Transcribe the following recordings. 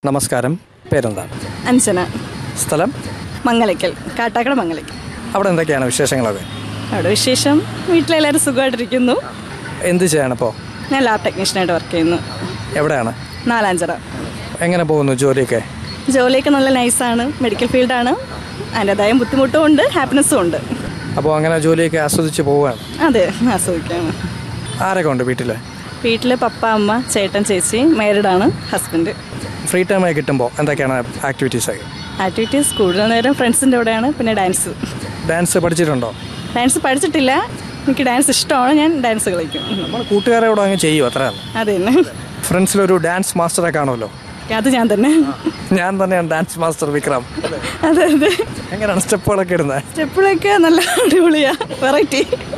നമസ്കാരം പേരെന്താണ് അഞ്ജന സ്ഥലം മംഗലയ്ക്കൽ കാട്ടാക്കട മംഗലയ്ക്കൽ അവിടെ എന്തൊക്കെയാണ് വിശേഷങ്ങളൊക്കെ അവിടെ വിശേഷം വീട്ടിലെല്ലാവരും സുഖമായിട്ടിരിക്കുന്നു എന്ത് ചെയ്യണിപ്പോൾ ഞാൻ ലാബ് ടെക്നീഷ്യനായിട്ട് വർക്ക് ചെയ്യുന്നു എവിടെയാണ് നാലാഞ്ചിറ എങ്ങനെ പോകുന്നു ജോലിയൊക്കെ ജോലിയൊക്കെ നല്ല നൈസാണ് മെഡിക്കൽ ഫീൽഡാണ് അതിൻ്റെതായ ബുദ്ധിമുട്ടും ഉണ്ട് ഹാപ്പിനെസ്സും ഉണ്ട് അപ്പോൾ അങ്ങനെ ജോലിയൊക്കെ ആസ്വദിച്ച് പോവുകയാണ് അതെ ആസ്വദിക്കാണ് ആരൊക്കെ ഉണ്ട് വീട്ടിൽ വീട്ടിൽ പപ്പ അമ്മ ചേട്ടൻ ചേച്ചി മാരീഡാണ് ഹസ്ബൻഡ് ഫ്രീ ടൈമായി കിട്ടുമ്പോൾ എന്തൊക്കെയാണ് ആക്ടിവിറ്റീസൊക്കെ ആക്ടിവിറ്റീസ് കൂടുതൽ നേരം ഫ്രണ്ട്സിൻ്റെ കൂടെയാണ് പിന്നെ ഡാൻസ് ഡാൻസ് പഠിച്ചിട്ടുണ്ടോ ഡാൻസ് പഠിച്ചിട്ടില്ല എനിക്ക് ഡാൻസ് ഇഷ്ടമാണ് ഞാൻ ഡാൻസ് കളിക്കും നമ്മൾ കൂട്ടുകാരോട് അങ്ങ് ചെയ്യും അത്രയാണ് അത് തന്നെ ഫ്രണ്ട്സിലൊരു ഡാൻസ് മാസ്റ്ററെ കാണുമല്ലോ അത് ഞാൻ തന്നെ ഞാൻ തന്നെയാണ് ഡാൻസ് മാസ്റ്റർ വിക്രം അതെ അതെ എങ്ങനെയാണ് സ്റ്റെപ്പുകളൊക്കെ ഇടുന്നത് സ്റ്റെപ്പിലൊക്കെ നല്ല അടിപൊളിയാ വെറൈറ്റി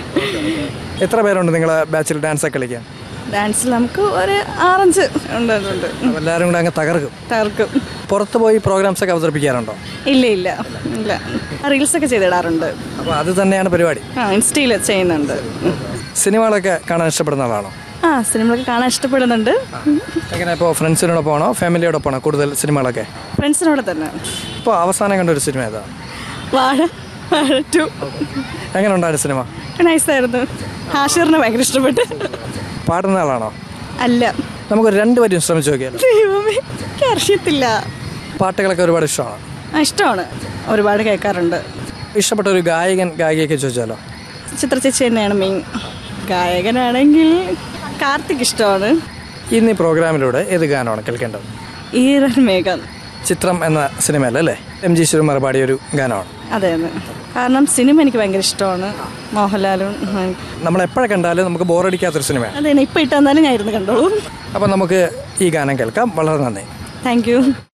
എത്ര പേരുണ്ട് നിങ്ങളെ ബാച്ചിൽ ഡാൻസ് ഒക്കെ കളിക്കാൻ ഡാൻസിൽ നമുക്ക് ഒരു ആറഞ്ച് ഉണ്ട് ഉണ്ട് അപ്പോൾ എല്ലാവരും കൂടെ അങ്ങ് തകർക്കും തകർക്കും പുറത്ത് പോയി പ്രോഗ്രാംസ് ഒക്കെ അവതരിപ്പിക്കാറുണ്ടോ ഇല്ല ഇല്ല ഇല്ല റീൽസ് ഒക്കെ ചെയ്തിടാറുണ്ട് അപ്പോൾ അത് തന്നെയാണ് പരിപാടി ആ ഇൻസ്റ്റയിൽ ചെയ്യുന്നുണ്ട് സിനിമകളൊക്കെ കാണാൻ ഇഷ്ടപ്പെടുന്ന ആളാണോ ആ സിനിമകളൊക്കെ കാണാൻ ഇഷ്ടപ്പെടുന്നുണ്ട് എങ്ങനെ ഇപ്പോൾ ഫ്രണ്ട്സിനോടൊപ്പമാണോ ഫാമിലിയോടൊപ്പമാണോ കൂടുതൽ സിനിമകളൊക്കെ ഫ്രണ്ട്സിനോട് തന്നെ ഇപ്പോൾ അവസാനം കണ്ട ഒരു സിനിമ ഏതാ വാഴ വാഴ ടു എങ്ങനെ ഉണ്ടായിരുന്നു സിനിമ നൈസായിരുന്നു ഹാഷിറിനെ ഭയങ്കര ഇഷ്ടപ്പെട്ട് പാടുന്ന ആളാണോ അല്ല നമുക്ക് രണ്ട് വരും ശ്രമിച്ചു നോക്കിയാലോ ദൈവമേ എനിക്ക് അറിയത്തില്ല പാട്ടുകളൊക്കെ ഒരുപാട് ഇഷ്ടമാണ് ആ ഇഷ്ടമാണ് ഒരുപാട് കേൾക്കാറുണ്ട് ഇഷ്ടപ്പെട്ട ഒരു ഗായകൻ ഗായികയൊക്കെ ചോദിച്ചാലോ ചിത്ര ചേച്ചി തന്നെയാണ് മെയിൻ ഗായകനാണെങ്കിൽ കാർത്തിക് ഇഷ്ടമാണ് ഇന്ന് ഈ പ്രോഗ്രാമിലൂടെ ഏത് ഗാനമാണ് കേൾക്കേണ്ടത് ഈറൻ മേഘം ചിത്രം എന്ന സിനിമയല്ലേ എം ജി ശ്രീകുമാർ പാടിയ ഒരു ഗാനമാണ് അതെ അതെ കാരണം സിനിമ എനിക്ക് ഭയങ്കര ഇഷ്ടമാണ് മോഹൻലാലും ഉം. നമ്മൾ എപ്പോഴെ കണ്ടാലും നമുക്ക് ബോറടിക്കാത്തൊരു സിനിമയാണ് അതെ ഇപ്പം ഇട്ട് തന്നാലും ഞാൻ ഇരുന്ന് കണ്ടോളൂ അപ്പോൾ നമുക്ക് ഈ ഗാനം കേൾക്കാം വളരെ നന്ദി താങ്ക് യു